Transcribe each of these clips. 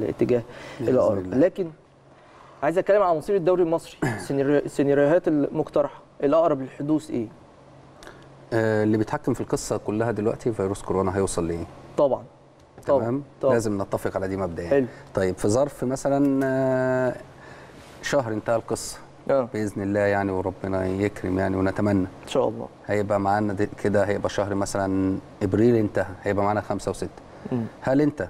الاتجاه بإذن الاقرب الله. لكن عايز اتكلم عن مصير الدوري المصري السيناريو- السيناريوهات المقترحه الاقرب للحدوث ايه آه، اللي بيتحكم في القصه كلها دلوقتي فيروس كورونا هيوصل لايه طبعا طبعا تمام طبعا. لازم نتفق على دي مبدئيا حلو. طيب في ظرف مثلا آه، شهر انتهى القصه اه باذن الله يعني وربنا يكرم يعني ونتمنى ان شاء الله هيبقى معانا دي- كده هيبقى شهر مثلا ابريل انتهى هيبقى معانا خمسة وستة مم. هل انت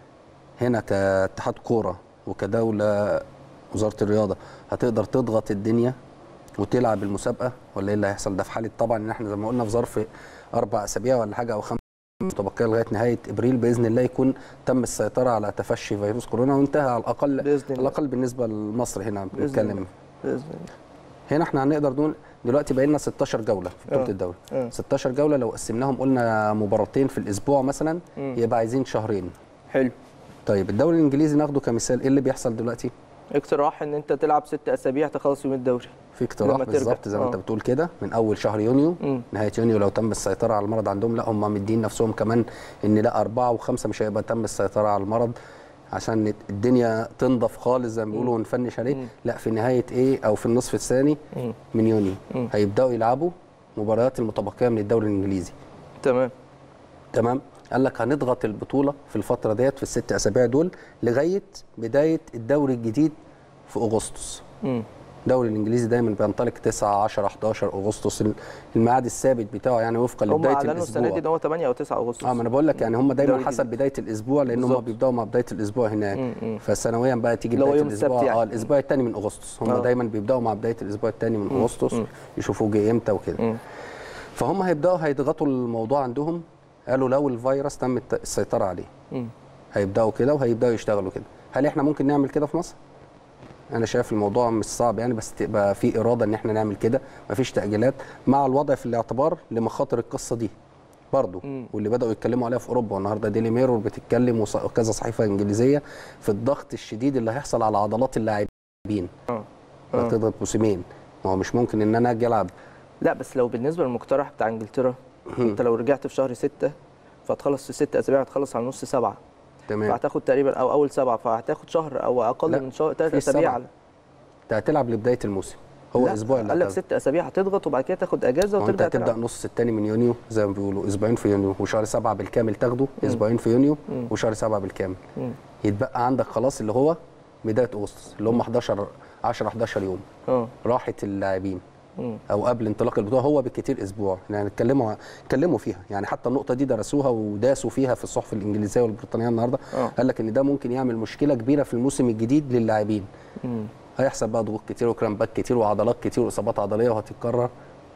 هنا كاتحاد كوره وكدوله وزاره الرياضه هتقدر تضغط الدنيا وتلعب المسابقه ولا ايه اللي هيحصل ده في حاله طبعا ان احنا زي ما قلنا في ظرف اربع اسابيع ولا حاجه او خمس متبقيه لغايه نهايه ابريل باذن الله يكون تم السيطره على تفشي فيروس كورونا وانتهى على الاقل بإذن الله. على الاقل بالنسبه لمصر هنا بإذن بنتكلم الله. باذن الله هنا احنا هنقدر نقول دلوقتي بقى لنا 16 جوله في بطوله آه. الدوري آه. 16 جوله لو قسمناهم قلنا مباراتين في الاسبوع مثلا مم. يبقى عايزين شهرين حلو طيب الدوري الانجليزي ناخده كمثال ايه اللي بيحصل دلوقتي اقتراح ان انت تلعب ست اسابيع تخلص يوم الدوري في اقتراح لما ترجع. بالظبط زي ما انت آه. بتقول كده من اول شهر يونيو مم. نهايه يونيو لو تم السيطره على المرض عندهم لا هم مدين نفسهم كمان ان لا اربعه وخمسه مش هيبقى تم السيطره على المرض عشان الدنيا تنضف خالص زي ما بيقولوا ونفنش عليه مم. لا في نهايه ايه او في النصف الثاني مم. من يونيو مم. هيبداوا يلعبوا مباريات المتبقيه من الدوري الانجليزي تمام تمام قال لك هنضغط البطوله في الفتره ديت في الست اسابيع دول لغايه بدايه الدوري الجديد في اغسطس مم. الدوري الانجليزي دايما بينطلق 9 10 11 اغسطس الميعاد الثابت بتاعه يعني وفقا هم لبدايه اعلنوا السنه دي ان الاسبوع هو 8 او 9 اغسطس اه ما انا بقول لك يعني هم دايما الدوري حسب الجديد. بدايه الاسبوع لان هم بالظبط. بيبداوا مع بدايه الاسبوع هناك مم، مم. فسنويا بقى تيجي اللي هو بدايه يوم السبت الاسبوع يعني. اه الاسبوع الثاني من اغسطس هم آه. دايما بيبداوا مع بدايه الاسبوع الثاني من اغسطس مم. يشوفوا جه امتى وكده مم. فهم هيبداوا هيضغطوا الموضوع عندهم قالوا لو الفيروس تم الت- السيطره عليه مم. هيبداوا كده وهيبداوا يشتغلوا كده هل احنا ممكن نعمل كده في مصر انا شايف الموضوع مش صعب يعني بس تبقى في اراده ان احنا نعمل كده مفيش تاجيلات مع الوضع في الاعتبار لمخاطر القصه دي برضه مم. واللي بداوا يتكلموا عليها في اوروبا والنهارده ديلي ميرور بتتكلم وص- وكذا صحيفه انجليزيه في الضغط الشديد اللي هيحصل على عضلات اللاعبين اه آه. هتضغط موسمين ما هو مش ممكن ان انا اجي العب لا بس لو بالنسبه للمقترح بتاع انجلترا انت لو رجعت في شهر ستة فهتخلص في ست اسابيع هتخلص على نص سبعه تمام فهتاخد تقريبا او اول سبعه فهتاخد شهر او اقل لا، من شهر ثلاث في اسابيع سبعة. انت هتلعب لبدايه الموسم هو لا، اسبوع اللي قال لك هتاخده. ست اسابيع هتضغط وبعد كده تاخد اجازه هو انت وترجع هتبدا تلعب نص الثاني من يونيو زي ما بيقولوا اسبوعين في يونيو وشهر سبعه بالكامل تاخده اسبوعين في يونيو مم. وشهر سبعه بالكامل مم. يتبقى عندك خلاص اللي هو بدايه اغسطس اللي هم 11 10 11 يوم اه راحه اللاعبين مم. او قبل انطلاق البطوله هو بالكثير اسبوع يعني اتكلموا اتكلموا فيها يعني حتى النقطه دي درسوها وداسوا فيها في الصحف الانجليزيه والبريطانيه النهارده اه. قال لك ان ده ممكن يعمل مشكله كبيره في الموسم الجديد للاعبين مم. هيحصل بقى ضغوط كتير وكرامبات كتير وعضلات كتير واصابات عضليه وهتتكرر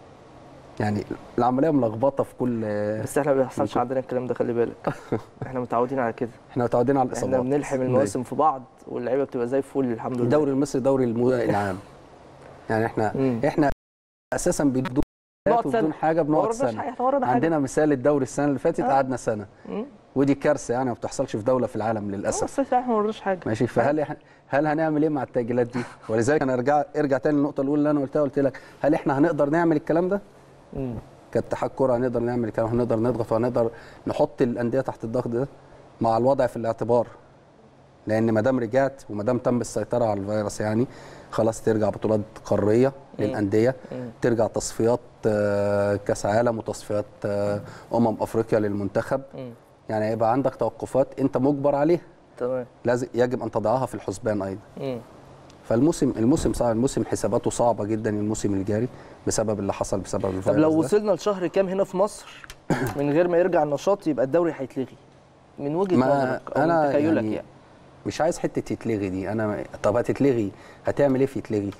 يعني العمليه ملخبطه في كل بس احنا ما بيحصلش عندنا الكلام ده خلي بالك احنا متعودين على كده احنا متعودين على الاصابات احنا بنلحم المواسم في بعض واللعيبه بتبقى زي الفل الحمد لله الدوري المصري دوري المو... العام يعني احنا مم. احنا اساسا بدون نقعد سنة. بدون حاجه ما بنقعد ورناش سنه حاجه ورانا حاجه عندنا مثال الدوري السنه اللي فاتت آه. قعدنا سنه مم. ودي كارثه يعني ما بتحصلش في دوله في العالم اه للاسف بس احنا ما ورناش حاجه ماشي فهل إح- هل هنعمل ايه مع التاجيلات دي ولذلك انا ارجع ارجع تاني للنقطه الاولى اللي انا قلتها قلت لك هل احنا هنقدر نعمل الكلام ده مم. كاتحاد كره هنقدر نعمل الكلام هنقدر نضغط وهنقدر نحط الانديه تحت الضغط ده مع الوضع في الاعتبار لان ما دام رجعت وما دام تم السيطره على الفيروس يعني خلاص ترجع بطولات قاريه للانديه مم. ترجع تصفيات آه، كاس عالم وتصفيات آه، امم افريقيا للمنتخب مم. يعني هيبقى عندك توقفات انت مجبر عليها تمام لازم يجب ان تضعها في الحسبان ايضا مم. فالموسم الموسم صعب الموسم حساباته صعبه جدا الموسم الجاري بسبب اللي حصل بسبب طب الفيروس لو ده. وصلنا لشهر كام هنا في مصر من غير ما يرجع النشاط يبقى الدوري هيتلغي من وجهه ما نظرك او أنا من تخيلك يعني يعني, مش عايز حته يتلغي دي انا طب هتتلغي هتعمل ايه في يتلغي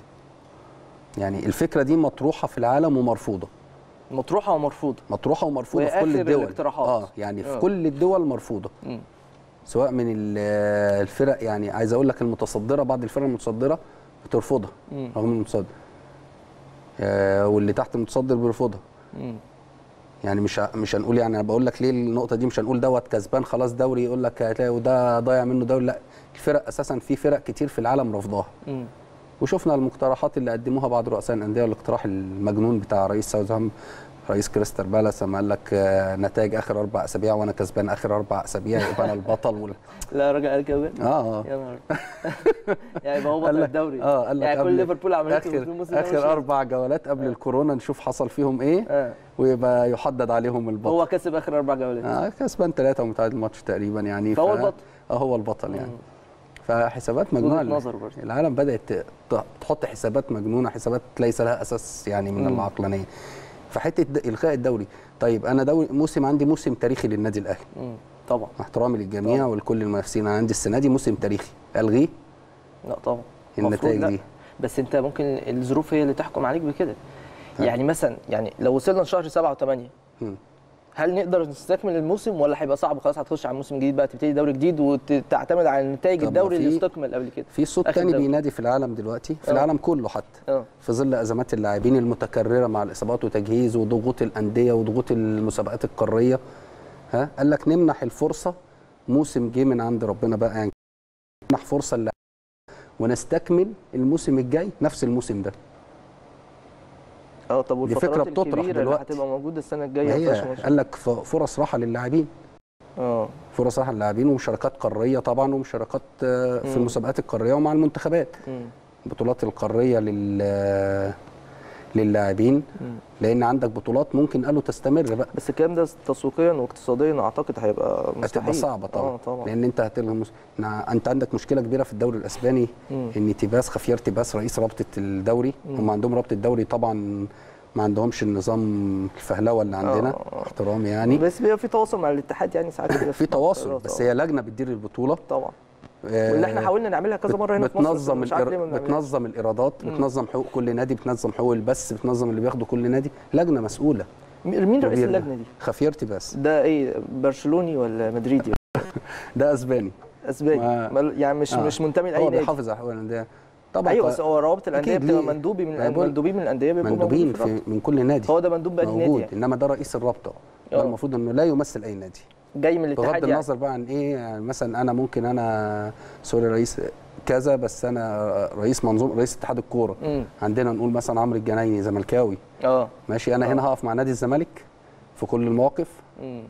يعني الفكره دي مطروحه في العالم ومرفوضه مطروحه ومرفوضه مطروحه ومرفوضه في وآخر كل الدول الاقتراحات. اه يعني في آه. كل الدول مرفوضه مم. سواء من ال- الفرق يعني عايز اقول لك المتصدره بعض الفرق المتصدره بترفضها مم. رغم المتصدر آه واللي تحت المتصدر بيرفضها مم. يعني مش ه- مش هنقول يعني انا بقول لك ليه النقطه دي مش هنقول دوت كسبان خلاص دوري يقول لك هتلاقي وده ضايع منه دوري لا الفرق اساسا في فرق كتير في العالم رفضاها مم. وشفنا المقترحات اللي قدموها بعض رؤساء الانديه والاقتراح المجنون بتاع رئيس ساوثهام رئيس كريستال بالاس لما قال لك آه، نتائج اخر اربع اسابيع وانا كسبان اخر اربع اسابيع يبقى انا البطل وال... لا الراجل قال كده بجد؟ اه اه يا نهار يعني يبقى هو قال بطل لك- الدوري اه قال لك يعني كل قبل- ليفربول عملته في اخر الموسم ده مش اخر اربع جولات قبل الكورونا نشوف حصل فيهم ايه آه. ويبقى يحدد عليهم البطل هو كسب اخر اربع جولات آه كسبان ثلاثة ومتعادل ماتش تقريبا يعني فهو ف- البطل. اه هو البطل يعني مم. فحسابات مجنونه وجهة نظر برضه. العالم بدات ت- تحط حسابات مجنونه حسابات ليس لها اساس يعني من مم. العقلانيه فحته د- الغاء الدوري طيب انا دوري موسم عندي موسم تاريخي للنادي الاهلي مم. طبعا مع احترامي للجميع طبعا. ولكل المنافسين انا عندي السنه دي موسم تاريخي الغيه لا طبعا النتائج المفروض لا. دي. بس انت ممكن الظروف هي اللي تحكم عليك بكده يعني مثلا يعني لو وصلنا لشهر سبعة وثمانية مم. هل نقدر نستكمل الموسم ولا هيبقى صعب خلاص هتخش على موسم جديد بقى تبتدي دوري جديد وتعتمد على نتائج طب ما الدوري اللي في- استكمل قبل كده في صوت آخر تاني دوري. بينادي في العالم دلوقتي في آه. العالم كله حتى اه في ظل ازمات اللاعبين المتكرره مع الاصابات وتجهيز وضغوط الانديه وضغوط المسابقات القاريه ها قال لك نمنح الفرصه موسم جه من عند ربنا بقى يعني نمنح فرصه للاعبين ونستكمل الموسم الجاي نفس الموسم ده اه طب دي فكرة والفترات بتطرح الكبيرة اللي دلوقتي. هتبقى موجودة السنة ما الجاية ما فيهاش هي مشكلة. قال لك ف- فرص راحه للاعبين اه فرص راحه للاعبين ومشاركات قاريه طبعا ومشاركات آه، في مم. المسابقات القاريه ومع المنتخبات مم. البطولات القاريه لل للاعبين مم. لان عندك بطولات ممكن قالوا تستمر بقى بس الكلام ده تسويقيا واقتصاديا اعتقد هيبقى مستحيل هتبقى صعبه طبعا اه طبعا لان انت هتلغي مس... نا- انت عندك مشكله كبيره في الدوري الاسباني مم. ان تيباس خفير تيباس رئيس رابطه الدوري مم. هم عندهم رابطه الدوري طبعا ما عندهمش النظام الفهلوه اللي عندنا آه. احترامي يعني بس بيبقى في تواصل مع الاتحاد يعني ساعات كده في تواصل قرارات، بس آه. هي لجنه بتدير البطوله طبعا آه، واللي احنا حاولنا نعملها كذا مره هنا في مصر بس بتنظم مش عارف ليه ما الإر... بنعملهاش. بتنظم الايرادات مم. بتنظم حقوق كل نادي بتنظم حقوق البث بتنظم اللي بياخده كل نادي لجنه مسؤوله مين مين رئيس مدير- اللجنه دي؟ خفير تيباس ده ايه برشلوني ولا مدريدي؟ ده اسباني اسباني ما- مال- يعني مش آه. مش منتمي لاي هو نادي بيحافظ على حقوق الانديه طبعا ايوه ق- بس هو روابط الانديه أكيد بتبقى ليه؟ مندوبي من أنا بقول- مندوبين من الانديه بيبقوا مندوبين موجودين في في من كل نادي الرابطة. هو ده مندوب بأي نادي موجود يعني انما ده رئيس الرابطه ده آه. المفروض انه لا يمثل اي نادي جاي من بغض الاتحاد يعني النظر بقى عن ايه يعني مثلا انا ممكن انا سوري رئيس كذا بس انا رئيس منظومه رئيس اتحاد الكوره امم عندنا نقول مثلا عمرو الجنايني زملكاوي اه ماشي انا آه. هنا هقف مع نادي الزمالك في كل المواقف امم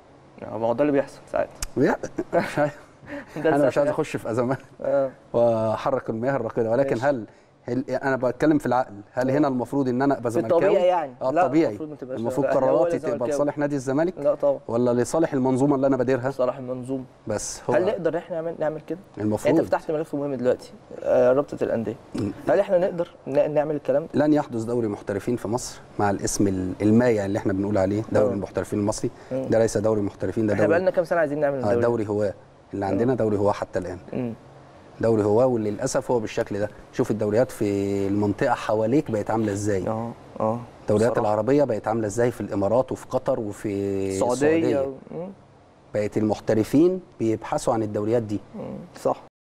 ما هو ده اللي بيحصل ساعات يا- مش عايز- ده انا مش ساعات عايز اخش في ازمات اه واحرك المياه الراكده ولكن ماشي. هل هل انا بتكلم في العقل هل هنا المفروض ان انا ابقى في زملكاوي الطبيعي يعني اه لا، طبيعي المفروض ما تبقاش المفروض لا، هو قراراتي ولا تبقى زملكاوي. لصالح نادي الزمالك لا طبعا ولا لصالح المنظومه اللي انا باديرها صلاح المنظوم بس هو هل نقدر احنا نعمل نعمل كده؟ يعني المفروض انت فتحت ملف مهم دلوقتي آه رابطه الانديه هل احنا نقدر ن- نعمل الكلام ده؟ لن يحدث دوري محترفين في مصر مع الاسم ال- المايع اللي احنا بنقول عليه دوري آه. المحترفين المصري مم. ده ليس دوري محترفين ده احنا دوري بقالنا كام سنه عايزين نعمل آه، الدوري دوري هواه اللي عندنا دوري هواه حتى الان امم دوري هواه وللاسف هو بالشكل ده شوف الدوريات في المنطقه حواليك بقت عامله ازاي اه اه الدوريات بصراحة. العربيه بقت عامله ازاي في الامارات وفي قطر وفي السعوديه السعوديه مم. بقت المحترفين بيبحثوا عن الدوريات دي مم. صح